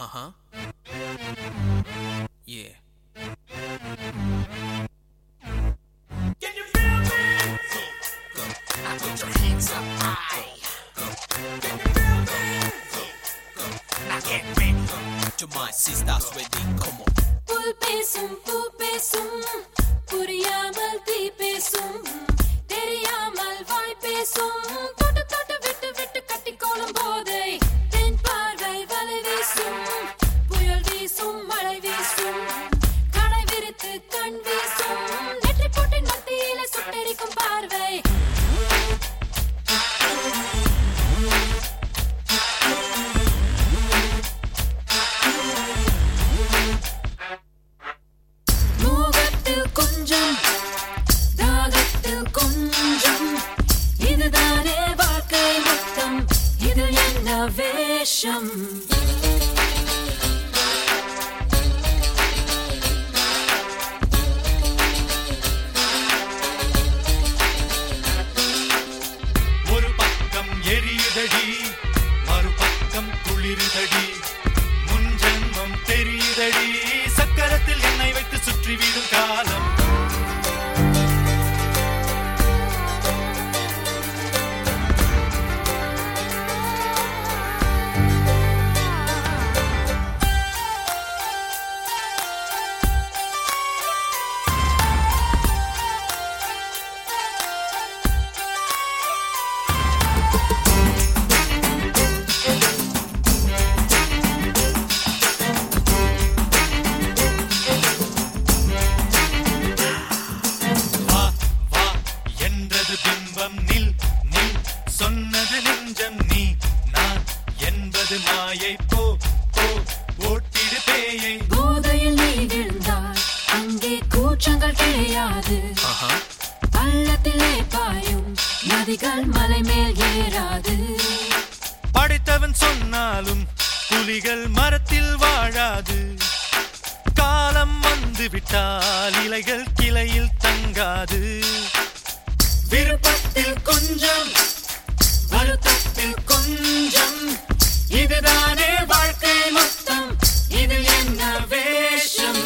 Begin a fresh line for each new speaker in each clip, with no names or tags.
Uh-huh. Yeah.
Can you feel me? Go. I put your hands up high. Go. Can you feel me? Go. Now get ready.
To my sisters ready, come on.
புல் பேசும் பூ பேசும் புரியாமல் தீ பேசும் தெரியாமல் வாய் பேசும் தொட்டு தொட்டு விட்டு விட்டு கட்டி கோலம் போதை தென் பார்வை வலை வீசும் புயல் வீசும் மழை வீசும் கடை விரித்து கண் வீசும் நெற்றி போட்டின் மத்தியில சுட்டெரிக்கும் பார்வை மோகத்தில் கொஞ்சம் தாகத்தில் கொஞ்சம் இதுதானே வாழ்க்கை மொத்தம் இது என்ன வேஷம்
ஒரு பக்கம் எரியுதடி மறுபக்கம் குளிருதடி முன் ஜென்மம் தெரியுதடி சக்கரத்தில் எண்ணெய் வைத்து சுற்றிவிடும் காலம் வா வா என்றது பிம்பம் நில் நில் சொன்னது நெஞ்சம் நீ நான் என்பது மாயை போ போ ஓட்டிடு பேயை
போதையில் நீ விழுந்தால் அங்கே கூச்சங்கள் கிடையாது
Uh-huh.
பள்ளத்திலே பாயும் நதிகள் மலை மேல் ஏறாது
படைத்தவன் சொன்னாலும் புலிகள் மரத்தில் வாழாது காலம் வந்து விட்டால் இலைகள் கிளையில் தங்காது விருப்பத்தில் கொஞ்சம் வருத்தத்தில் கொஞ்சம் இதுதானே வாழ்க்கை மொத்தம் இது என்ன வேஷம்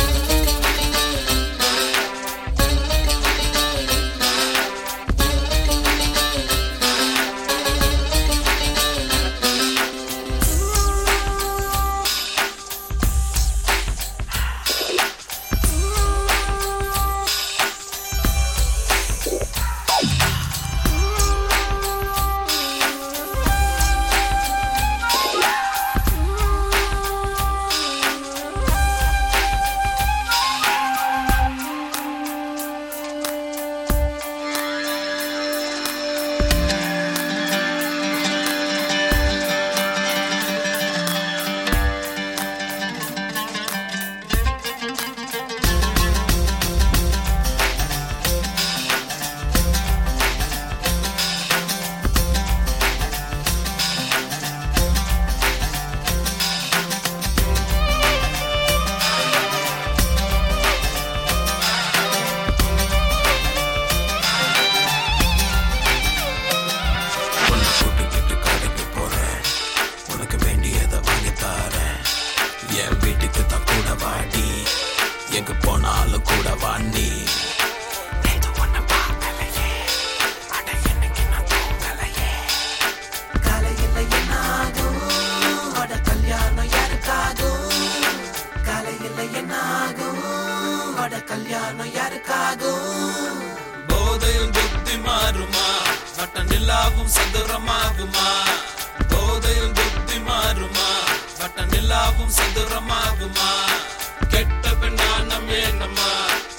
உன்னை கூட்டிக்கிட்டு கடைக்கு போறேன் உனக்கு வேண்டியதை வாங்கி தரேன் என் வீட்டுக்கு தான் கூட வாடி எங்க போனாலும் கூட வா நீ நேத்து உன்னை பார்க்கலையே. அட இன்னைக்கு நான் தூங்கலையே.
காலையில என்னாகும் அட கல்யாணம் யாருக்காகும் காலையில என்னாகும் அட கல்யாணம் யாருக்காகும்
போதையில் புத்தி மாறுமா வட்ட நிலாவும் சதுரமாகுமா போதையில் புத்தி மாறுமா வட்ட நிலாவும் சதுரமாகுமா கெட்ட பெண்ணானம் வேணமா